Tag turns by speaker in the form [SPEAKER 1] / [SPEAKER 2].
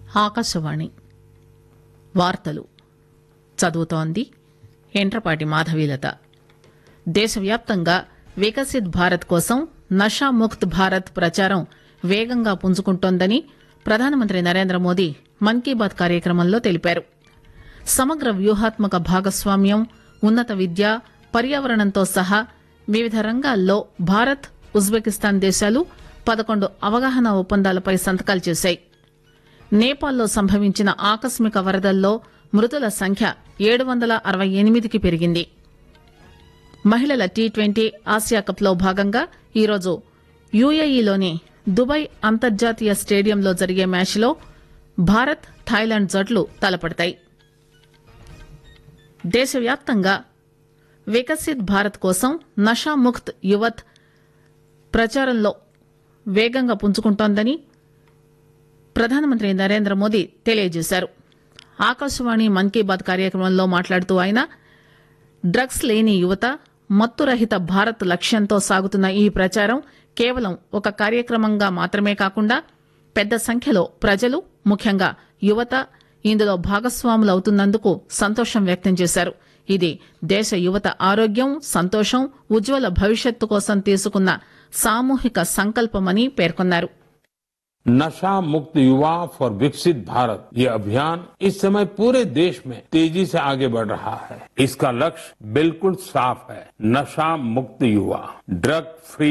[SPEAKER 1] ఆకాశవాణి వార్తలు చదువుతోంది ఎంట్రపాటి మాధవీలత దేశవ్యాప్తంగా వికసిత్ భారత్ కోసం నషాముక్త్ భారత్ ప్రచారం వేగంగా పుంజుకుంటోందని ప్రధానమంత్రి నరేంద్ర మోదీ మన్ కీ బాత్ కార్యక్రమంలో తెలిపారు సమగ్ర వ్యూహాత్మక భాగస్వామ్యం ఉన్నత విద్య పర్యావరణంతో సహా వివిధ రంగాల్లో భారత్ ఉజ్బెకిస్తాన్ దేశాలు పదకొండు అవగాహన ఒప్పందాలపై సంతకాలు చేశాయి నేపాల్లో సంభవించిన ఆకస్మిక వరదల్లో మృతుల సంఖ్య ఏడు వందల అరవై ఎనిమిదికి పెరిగింది మహిళల టీ ట్వంటీ ఆసియా కప్లో భాగంగా ఈరోజు యుఏఈలోని దుబాయ్ అంతర్జాతీయ స్టేడియంలో జరిగే మ్యాచ్లో భారత్ థాయిలాండ్ జట్లు తలపడతాయి దేశవ్యాప్తంగా వికసిత్ భారత్ కోసం నషాముక్త్ యువత్ ప్రచారంలో వేగంగా పుంజుకుంటోందని ప్రధానమంత్రి నరేంద్ర మోదీ తెలియజేశారు ఆకాశవాణి మన్ కీ బాత్ కార్యక్రమంలో మాట్లాడుతూ ఆయన డ్రగ్స్ లేని యువత మత్తురహిత భారత్ లక్ష్యంతో సాగుతున్న ఈ ప్రచారం కేవలం ఒక కార్యక్రమంగా మాత్రమే కాకుండా పెద్ద సంఖ్యలో ప్రజలు ముఖ్యంగా యువత ఇందులో భాగస్వాములవుతున్నందుకు సంతోషం వ్యక్తం చేశారు ఇది దేశ యువత ఆరోగ్యం సంతోషం ఉజ్వల భవిష్యత్తు కోసం తీసుకున్న సామూహిక సంకల్పమని పేర్కొన్నారు
[SPEAKER 2] नशा मुक्त युवा फॉर विकसित भारत ये अभियान इस समय पूरे देश में तेजी से आगे बढ़ रहा है इसका लक्ष्य बिल्कुल साफ है नशा मुक्त युवा ड्रग फ्री